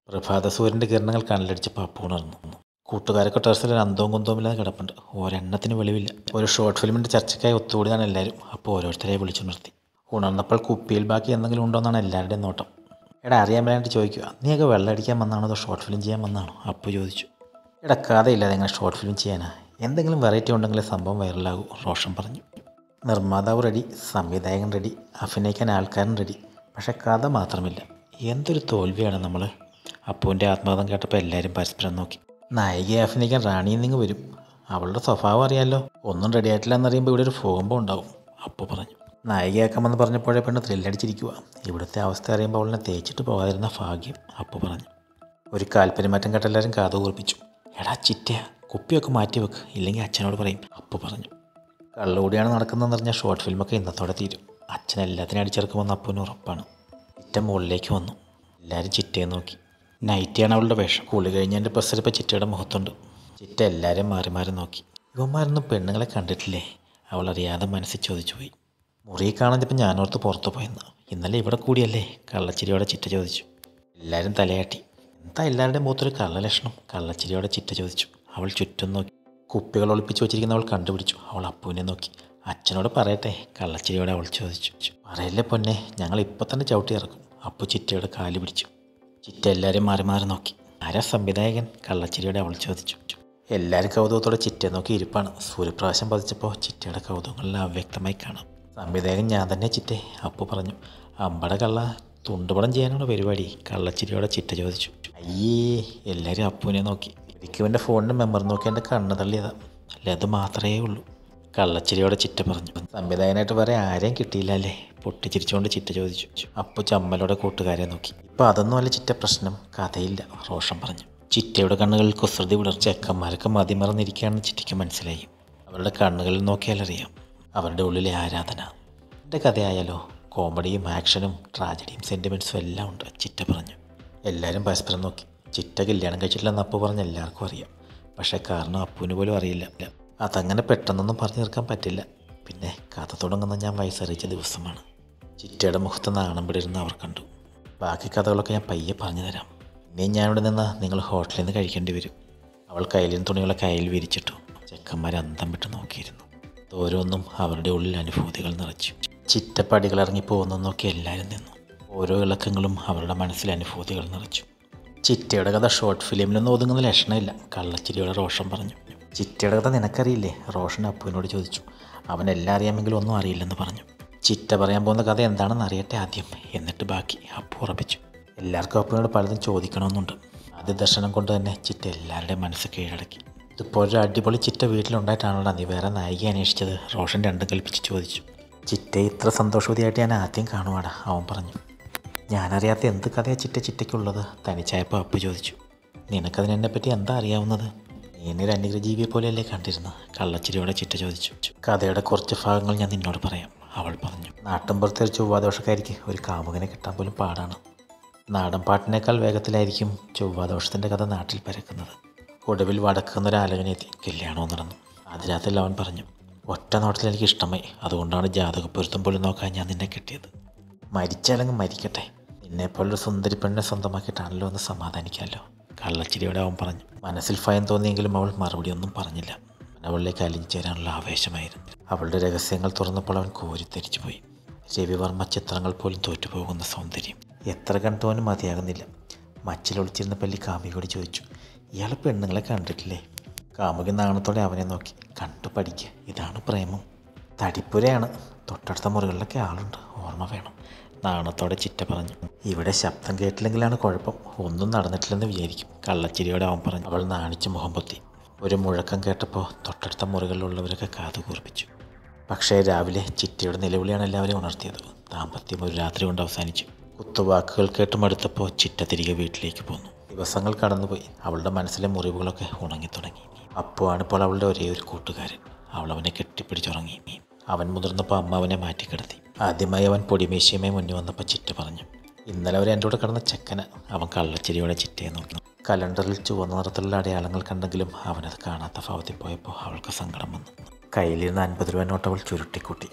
പ്രഭാത സൂര്യൻ്റെ കിരണങ്ങൾ കണ്ണിലടിച്ചപ്പോൾ അപ്പു ഉണർന്നു കൂട്ടുകാരൊക്കെ ടെറസിൽ ഒരു അന്തവും കുന്തവും ഇല്ലാതെ കിടപ്പുണ്ട് ഒരെണ്ണത്തിന് വെളിവില്ല ഒരു ഷോർട്ട് ഫിലിമിൻ്റെ ചർച്ചയ്ക്കായി ഒത്തുകൂടിയാണ് എല്ലാവരും അപ്പോൾ ഓരോരുത്തരെ വിളിച്ചു നിർത്തി ഉണർന്നപ്പോൾ കുപ്പിയിൽ ബാക്കി എന്തെങ്കിലും ഉണ്ടോ എന്നാണ് എല്ലാവരുടെയും നോട്ടം എടാ അറിയാൻ വേണ്ടി ചോദിക്കുക നീയൊക്കെ വെള്ളം അടിക്കാൻ വന്നാണോ അതോ ഷോർട്ട് ഫിലിം ചെയ്യാൻ വന്നാണോ അപ്പു ചോദിച്ചു എടാ കഥയില്ലാതെ എങ്ങനെ ഷോർട്ട് ഫിലിം ചെയ്യാനാ എന്തെങ്കിലും വെറൈറ്റി ഉണ്ടെങ്കിലേ സംഭവം വൈറലാകൂ റോഷൻ പറഞ്ഞു നിർമ്മാതാവ് റെഡി സംവിധായകൻ റെഡി അഭിനയിക്കാൻ ആൾക്കാരും റെഡി പക്ഷെ കഥ മാത്രമില്ല എന്തൊരു തോൽവിയാണ് നമ്മൾ അപ്പുവിൻ്റെ ആത്മകഥം കേട്ടപ്പോൾ എല്ലാവരും പരസ്പരം നോക്കി നായികയെ അഭിനയിക്കാൻ റാണി എന്നിങ്ങ് വരും അവളുടെ സ്വഭാവം അറിയാലോ ഒന്നും റെഡി ആയിട്ടില്ല എന്നറിയുമ്പോൾ ഇവിടെ ഒരു ഭൂകമ്പം ഉണ്ടാവും അപ്പു പറഞ്ഞു നായികയാക്കാമെന്ന് പറഞ്ഞപ്പോഴേ പെണ്ണ് ത്രില്ലടിച്ചിരിക്കുക ഇവിടുത്തെ അവസ്ഥ അറിയുമ്പോൾ അവളിനെ തേച്ചിട്ട് പോകാതിരുന്ന ഭാഗ്യം അപ്പു പറഞ്ഞു ഒരു കാൽപ്പര്യമാറ്റം കേട്ട് എല്ലാവരും കാതു കൂർപ്പിച്ചു എടാ ചിറ്റ കുപ്പിയൊക്കെ മാറ്റി വെക്ക് ഇല്ലെങ്കിൽ അച്ഛനോട് പറയും അപ്പു പറഞ്ഞു കള്ളുകൂടിയാണ് നടക്കുന്നതെന്ന് പറഞ്ഞാൽ ഷോർട്ട് ഫിലിമൊക്കെ ഇന്നത്തോടെ തീരും അച്ഛൻ എല്ലാത്തിനും അടിച്ചെറുക്കുമെന്ന് അപ്പുവിന് ഉറപ്പാണ് ചിറ്റ മുകളിലേക്ക് വന്നു എല്ലാവരും ചിറ്റയെ നോക്കി നൈറ്റിയാണ് അവളുടെ വേഷം കുളി കഴിഞ്ഞതിൻ്റെ പ്രസരിപ്പോൾ ചിറ്റയുടെ മുഖത്തുണ്ട് ചിറ്റ എല്ലാവരും മാറി മാറി നോക്കി ഇവന്മാരൊന്നും പെണ്ണുങ്ങളെ കണ്ടിട്ടില്ലേ അവൾ അറിയാതെ മനസ്സിൽ ചോദിച്ചു പോയി മുറിയിൽ കാണാതിപ്പോൾ ഞാനോർത്ത് പുറത്തു പോയെന്ന് ഇന്നലെ ഇവിടെ കൂടിയല്ലേ കള്ളച്ചിരിയോടെ ചിറ്റ ചോദിച്ചു എല്ലാവരും തലയാട്ടി എന്താ എല്ലാവരുടെയും മുഖത്തൊരു കള്ളലക്ഷണം കള്ളച്ചിരിയോടെ ചിറ്റ ചോദിച്ചു അവൾ ചുറ്റും നോക്കി കുപ്പികൾ ഒളിപ്പിച്ച് വെച്ചിരിക്കുന്ന അവൾ കണ്ടുപിടിച്ചു അവൾ അപ്പുവിനെ നോക്കി അച്ഛനോട് പറയട്ടെ കള്ളച്ചിരിയോടെ അവൾ ചോദിച്ചു പറയല്ലേ പൊന്നെ ഞങ്ങൾ ഇപ്പം തന്നെ ചവിട്ടി ഇറക്കും അപ്പു ചിറ്റയുടെ കാല് പിടിച്ചു ചിറ്റ എല്ലാവരും മാറി മാറി നോക്കി ആരാ സംവിധായകൻ കള്ളച്ചിരിയോടെ അവൾ ചോദിച്ചു എല്ലാവരും കൗതുകത്തോടെ ചിറ്റയെ നോക്കി ഇരിപ്പാണ് സൂര്യപ്രകാശം പതിച്ചപ്പോൾ ചിറ്റയുടെ കൗതുകങ്ങളെല്ലാം അവ്യക്തമായി കാണാം സംവിധായകൻ ഞാൻ തന്നെ ചിറ്റെ അപ്പു പറഞ്ഞു അമ്പട കള്ള തുണ്ടുപടം ചെയ്യാനാണ് പരിപാടി കള്ളച്ചിരിയോടെ ചിറ്റ ചോദിച്ചു അയ്യേ എല്ലാവരും അപ്പുവിനെ നോക്കി എനിക്ക് എൻ്റെ ഫോണിൻ്റെ മെമ്മറി നോക്കി എൻ്റെ കണ്ണ് തള്ളിയതാ അല്ലേ അത് മാത്രമേ ഉള്ളൂ കള്ളച്ചിരിയോടെ ചിറ്റ പറഞ്ഞു സംവിധായകനായിട്ട് വേറെ ആരെയും കിട്ടിയില്ല അല്ലേ പൊട്ടിച്ചിരിച്ചുകൊണ്ട് ചിറ്റ ചോദിച്ചു അപ്പു ചമ്മലോടെ കൂട്ടുകാരെ നോക്കി ഇപ്പം അതൊന്നും അല്ല ചിറ്റ പ്രശ്നം കഥയില്ല റോഷൻ പറഞ്ഞു ചിറ്റയുടെ കണ്ണുകളിൽ കുസൃതി വിടർച്ച ചെക്കന്മാരൊക്കെ മതിമറന്നിരിക്കുകയാണെന്ന് ചിറ്റയ്ക്ക് മനസ്സിലായി അവരുടെ കണ്ണുകളിൽ നോക്കിയാലറിയാം അവരുടെ ഉള്ളിലെ ആരാധന എൻ്റെ കഥയായാലോ കോമഡിയും ആക്ഷനും ട്രാജഡിയും സെൻറ്റിമെൻറ്റ്സും എല്ലാം ഉണ്ട് ചിറ്റ പറഞ്ഞു എല്ലാവരും പരസ്പരം നോക്കി ചിറ്റ കല്യാണം കഴിച്ചിട്ടില്ലെന്ന് അപ്പു പറഞ്ഞ് എല്ലാവർക്കും അറിയാം പക്ഷേ കാരണം അപ്പുവിന് പോലും അറിയില്ല അതങ്ങനെ പെട്ടെന്നൊന്നും പറഞ്ഞു തീർക്കാൻ പറ്റില്ല പിന്നെ കഥ തുടങ്ങുന്ന ഞാൻ വയസ്സറിയിച്ച ദിവസമാണ് ചിറ്റയുടെ മുഖത്ത് നാണം പിടിരുന്ന് അവർ കണ്ടു ബാക്കി കഥകളൊക്കെ ഞാൻ പയ്യെ പറഞ്ഞു തരാം ഇനിയും ഞാൻ ഇവിടെ നിന്ന് നിങ്ങൾ ഹോട്ടലിൽ നിന്ന് കഴിക്കേണ്ടി വരും അവൾ കയ്യിലും തുണികളൊക്കെ കയ്യിൽ വിരിച്ചിട്ടു ചെക്കന്മാർ അന്തം വിട്ട് നോക്കിയിരുന്നു ഓരോന്നും അവരുടെ ഉള്ളിൽ അനുഭൂതികൾ നിറച്ചു ചിറ്റപ്പടികൾ ഇറങ്ങി പോകുന്നു നോക്കി എല്ലാവരും നിന്നു ഓരോ ഇളക്കങ്ങളും അവരുടെ മനസ്സിൽ അനുഭൂതികൾ നിറച്ചു ചിറ്റയുടെ കഥ ഷോർട്ട് ഫിലിമിലൊന്നും ഒതുങ്ങുന്ന ലക്ഷണമില്ല കള്ളച്ചിരിയോടെ റോഷൻ പറഞ്ഞു ചിറ്റയുടെ കഥ നിനക്കറിയില്ലേ റോഷൻ അപ്പുവിനോട് ചോദിച്ചു അവൻ എല്ലാം അറിയാമെങ്കിലും ഒന്നും അറിയില്ലെന്ന് പറഞ്ഞു ചിറ്റ പറയാൻ പോകുന്ന കഥ എന്താണെന്ന് അറിയട്ടെ ആദ്യം എന്നിട്ട് ബാക്കി അപ്പു ഉറപ്പിച്ചു എല്ലാവർക്കും അപ്പുവിനോട് പലതും ചോദിക്കണമെന്നുണ്ട് ആദ്യ ദർശനം കൊണ്ട് തന്നെ ചിറ്റ എല്ലാവരുടെയും മനസ്സ് കീഴടക്കി ഇതിപ്പോൾ ഒരു അടിപൊളി ചിറ്റ വീട്ടിലുണ്ടായിട്ടാണല്ലോ നീ വേറെ നായിക അന്വേഷിച്ചത് റോഷൻ രണ്ടും കൽപ്പിച്ച് ചോദിച്ചു ചിറ്റ ഇത്ര സന്തോഷവതിയായിട്ട് ഞാൻ ആദ്യം കാണുവാടാ അവൻ പറഞ്ഞു ഞാനറിയാത്ത എന്ത് കഥയാണ് ചിറ്റ ചിറ്റയ്ക്കുള്ളത് തനിച്ചായപ്പോൾ അപ്പു ചോദിച്ചു നിനക്കതിന് എന്നെപ്പറ്റി എന്താ അറിയാവുന്നത് നീ എന്നെ ഒരു അന്യഗ്രജീവിയെ പോലെയല്ലേ കണ്ടിരുന്നത് കള്ളച്ചിരിയോടെ ചിറ്റ ചോദിച്ചു കഥയുടെ കുറച്ച് ഭാഗങ്ങൾ ഞാൻ നിന്നോട് പറയാം അവൾ പറഞ്ഞു നാട്ടിൻപുറത്തെ ഒരു ചൊവ്വാദോഷക്കാരിക്ക് ഒരു കാമുകനെ കിട്ടാൻ പോലും പാടാണ് നാടൻ പാട്ടിനേക്കാൾ വേഗത്തിലായിരിക്കും ചൊവ്വാദോഷത്തിൻ്റെ കഥ നാട്ടിൽ പരക്കുന്നത് ഒടുവിൽ വടക്കുന്നൊരു ആലോചനയെത്തി കല്യാണവും നടന്നു അതിനകത്തിൽ അവൻ പറഞ്ഞു ഒറ്റ നോട്ടത്തിൽ എനിക്ക് ഇഷ്ടമായി അതുകൊണ്ടാണ് ജാതക പൊരുത്തം പോലും നോക്കാൻ ഞാൻ നിന്നെ കിട്ടിയത് മരിച്ചാലങ്ങ് മരിക്കട്ടെ നിന്നെപ്പോലൊരു സുന്ദരി പെണ്ണിനെ സ്വന്തമാക്കിയിട്ടാണല്ലോ എന്ന് സമാധാനിക്കാമല്ലോ കള്ളച്ചിരിയോടെ അവൻ പറഞ്ഞു മനസ്സിൽ ഭയം തോന്നിയെങ്കിലും അവൾ മറുപടി ഒന്നും പറഞ്ഞില്ല അവളിലേക്ക് അലിഞ്ഞു ചേരാനുള്ള ആവേശമായിരുന്നു അവളുടെ രഹസ്യങ്ങൾ തുറന്നപ്പോൾ അവൻ കോരിത്തരിച്ചു പോയി രവിവർമ്മ ചിത്രങ്ങൾ പോലും തോറ്റുപോകുന്ന സൗന്ദര്യം എത്ര കണ്ടവനും മതിയാകുന്നില്ല മച്ചിലൊളിച്ചിരുന്ന പല്ലി കാമുകിയോട് ചോദിച്ചു ഇയാൾ പെണ്ണുങ്ങളെ കണ്ടിട്ടില്ലേ കാമുകി നാണത്തോടെ അവനെ നോക്കി കണ്ടു പഠിക്കുക ഇതാണ് പ്രേമം തടിപ്പുരയാണ് തൊട്ടടുത്ത മുറികളിലൊക്കെ ആളുണ്ട് ഓർമ്മ വേണം നാണത്തോടെ ചിറ്റ പറഞ്ഞു ഇവിടെ ശബ്ദം കേട്ടില്ലെങ്കിലാണ് കുഴപ്പം ഒന്നും നടന്നിട്ടില്ലെന്ന് വിചാരിക്കും കള്ളച്ചിരിയോടെ അവൻ പറഞ്ഞു അവൾ നാണിച്ച് മുഖം പൊത്തി ഒരു മുഴക്കം കേട്ടപ്പോൾ തൊട്ടടുത്ത മുറികളിലുള്ളവരൊക്കെ കാതു കൂർപ്പിച്ചു പക്ഷേ രാവിലെ ചിറ്റയുടെ നിലവിളിയാണ് എല്ലാവരെയും ഉണർത്തിയത് ദാമ്പത്യം ഒരു രാത്രി കൊണ്ട് അവസാനിച്ചു കുത്തുവാക്കുകൾ കേട്ട് മടുത്തപ്പോൾ ചിറ്റ തിരികെ വീട്ടിലേക്ക് പോന്നു ദിവസങ്ങൾ കടന്നുപോയി അവളുടെ മനസ്സിലെ മുറിവുകളൊക്കെ ഉണങ്ങി തുടങ്ങി അപ്പുവാണ് ഇപ്പോൾ അവളുടെ ഒരേ ഒരു കൂട്ടുകാരൻ അവൾ അവനെ കെട്ടിപ്പിടിച്ചുറങ്ങി അവൻ മുതിർന്നപ്പോൾ അമ്മ അവനെ മാറ്റിക്കിടത്തി ആദ്യമായി അവൻ പൊടിമേശയുമായി മുന്നിൽ വന്നപ്പോൾ ചിറ്റ പറഞ്ഞു ഇന്നലെ അവർ എൻ്റെ കൂടെ കിടന്ന ചെക്കന് അവൻ കള്ളച്ചിരിയോടെ ചിറ്റയെ നോക്കി കലണ്ടറിൽ ചുവന്ന നിറത്തിലുള്ള അടയാളങ്ങൾ കണ്ടെങ്കിലും അവനത് കാണാത്ത ഭാവത്തിൽ പോയപ്പോൾ അവൾക്ക് സങ്കടം വന്നു കയ്യിലിരുന്ന അൻപത് രൂപ നോട്ട് അവൾ ചുരുട്ടിക്കൂട്ടി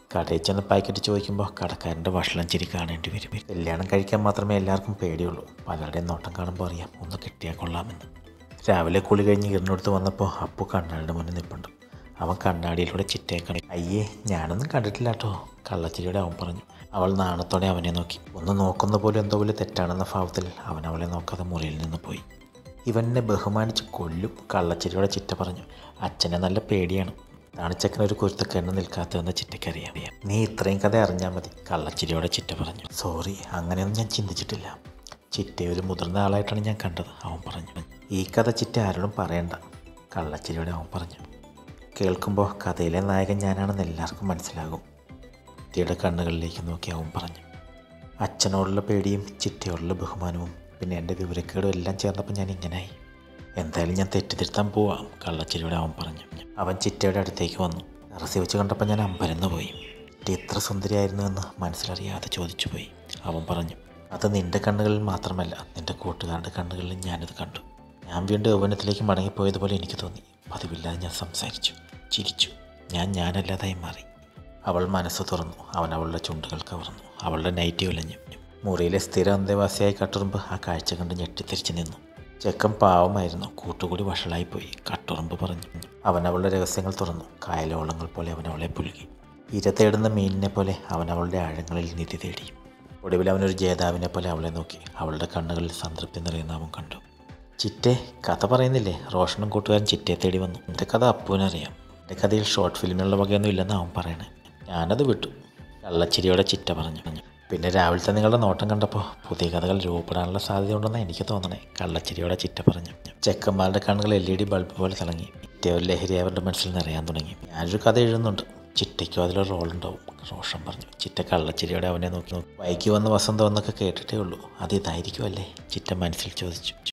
കടയിൽ ചെന്ന് പാക്കറ്റ് ചോദിക്കുമ്പോൾ കടക്കാരൻ്റെ വഷളം ചിരി കാണേണ്ടി വരും കല്യാണം കഴിക്കാൻ മാത്രമേ എല്ലാവർക്കും പേടിയുള്ളൂ പലരുടെയും നോട്ടം കാണുമ്പോൾ അറിയാം ഒന്ന് കിട്ടിയാൽ കൊള്ളാമെന്ന് രാവിലെ കുളി കഴിഞ്ഞ് ഇറിനടുത്ത് വന്നപ്പോൾ അപ്പു കണ്ണാടിയുടെ മുന്നിൽ നിൽപ്പുണ്ട് അവൻ കണ്ണാടിയിലൂടെ ചിറ്റയെ കണ്ടു അയ്യേ ഞാനൊന്നും കണ്ടിട്ടില്ല കേട്ടോ കള്ളച്ചിരിയുടെ അവൻ പറഞ്ഞു അവൾ നാണത്തോടെ അവനെ നോക്കി ഒന്ന് നോക്കുന്ന പോലും എന്തോ പോലെ തെറ്റാണെന്ന ഭാവത്തിൽ അവൻ അവളെ നോക്കാതെ മുറിയിൽ നിന്ന് പോയി ഇവനെ ബഹുമാനിച്ച് കൊല്ലും കള്ളച്ചിരിയുടെ ചിറ്റ പറഞ്ഞു അച്ഛനെ നല്ല പേടിയാണ് താണിച്ചക്കൻ ഒരു കുരുത്തക്കെണ്ണ നിൽക്കാത്തതെന്ന് ചിറ്റയ്ക്കറിയാം നീ ഇത്രയും കഥ അറിഞ്ഞാൽ മതി കള്ളച്ചിരിയോടെ ചിറ്റ പറഞ്ഞു സോറി അങ്ങനെയൊന്നും ഞാൻ ചിന്തിച്ചിട്ടില്ല ചിറ്റയെ ഒരു മുതിർന്ന ആളായിട്ടാണ് ഞാൻ കണ്ടത് അവൻ പറഞ്ഞു ഈ കഥ ചിറ്റ ആരോടും പറയണ്ട കള്ളച്ചിരിയോടെ അവൻ പറഞ്ഞു കേൾക്കുമ്പോൾ കഥയിലെ നായകൻ ഞാനാണെന്ന് എല്ലാവർക്കും മനസ്സിലാകും ചിറ്റയുടെ കണ്ണുകളിലേക്ക് നോക്കി അവൻ പറഞ്ഞു അച്ഛനോടുള്ള പേടിയും ചിറ്റയോടുള്ള ബഹുമാനവും പിന്നെ എൻ്റെ വിവരക്കേടും എല്ലാം ചേർന്നപ്പോൾ ഞാൻ ഇങ്ങനായി എന്തായാലും ഞാൻ തെറ്റിദ്ധരുത്താൻ പോവാം കള്ളച്ചിരിയോടെ അവൻ പറഞ്ഞു അവൻ ചിറ്റയുടെ അടുത്തേക്ക് വന്നു ടെറസി വെച്ച് കണ്ടപ്പോൾ ഞാൻ അമ്പരന്ന് പോയി ചിറ്റ ഇത്ര സുന്ദരിയായിരുന്നുവെന്ന് മനസ്സിലറിയാതെ ചോദിച്ചു പോയി അവൻ പറഞ്ഞു അത് നിൻ്റെ കണ്ണുകളിൽ മാത്രമല്ല നിൻ്റെ കൂട്ടുകാരുടെ കണ്ണുകളിൽ ഞാനത് കണ്ടു ഞാൻ വീണ്ടും യൗവനത്തിലേക്ക് മടങ്ങിപ്പോയതുപോലെ എനിക്ക് തോന്നി പതിവില്ലാതെ ഞാൻ സംസാരിച്ചു ചിരിച്ചു ഞാൻ ഞാനല്ലാതായി മാറി അവൾ മനസ്സ് തുറന്നു അവൻ അവളുടെ ചുണ്ടുകൾ കവർന്നു അവളുടെ നൈറ്റി ഉലഞ്ഞു മുറിയിലെ സ്ഥിര അന്തേവാസിയായി കട്ടുറുമ്പ് ആ കാഴ്ച കണ്ട് ഞെട്ടിത്തിരിച്ചു നിന്നു ചെക്കൻ പാവമായിരുന്നു കൂട്ടുകൂടി വഷളായിപ്പോയി കട്ടുറുമ്പ് പറഞ്ഞു അവൻ അവളുടെ രഹസ്യങ്ങൾ തുറന്നു കായലോളങ്ങൾ പോലെ അവൻ അവളെ പുലുകി ഇര തേടുന്ന മീനിനെ പോലെ അവൻ അവളുടെ ആഴങ്ങളിൽ നിധി തേടി ഒടുവിൽ അവനൊരു ജേതാവിനെ പോലെ അവളെ നോക്കി അവളുടെ കണ്ണുകളിൽ സംതൃപ്തി നിറയുന്ന അവൻ കണ്ടു ചിറ്റെ കഥ പറയുന്നില്ലേ റോഷനും കൂട്ടുകാരൻ ചിറ്റയെ തേടി വന്നു എൻ്റെ കഥ അപ്പുവിനറിയാം എൻ്റെ കഥയിൽ ഷോർട്ട് ഫിലിമിനുള്ള വകയൊന്നും ഇല്ലെന്ന് അവൻ പറയണേ ഞാനത് വിട്ടു കള്ളച്ചിരിയോടെ ചിറ്റ പറഞ്ഞു പറഞ്ഞു പിന്നെ രാവിലത്തെ നിങ്ങളുടെ നോട്ടം കണ്ടപ്പോൾ പുതിയ കഥകൾ രൂപപ്പെടാനുള്ള സാധ്യത ഉണ്ടെന്ന് എനിക്ക് തോന്നണേ കള്ളച്ചിരിയോടെ ചിറ്റ പറഞ്ഞു ചെക്കന്മാരുടെ കണ്ണുകൾ എൽ ഇ ഡി ബൾബ് പോലെ തിളങ്ങി ചിറ്റ ഒരു ലഹരി അവരുടെ മനസ്സിൽ നിറയാൻ തുടങ്ങി ഞാനൊരു കഥ എഴുതുന്നുണ്ട് ചിറ്റയ്ക്കും അതിലൊരു റോൾ ഉണ്ടാവും റോഷൻ പറഞ്ഞു ചിറ്റ കള്ളച്ചിരിയോടെ അവനെ നോക്കി നോക്കി വൈകി വന്ന വസന്തം എന്നൊക്കെ കേട്ടിട്ടേ ഉള്ളൂ അത് ഇതായിരിക്കുമല്ലേ ചിറ്റ മനസ്സിൽ ചോദിച്ചു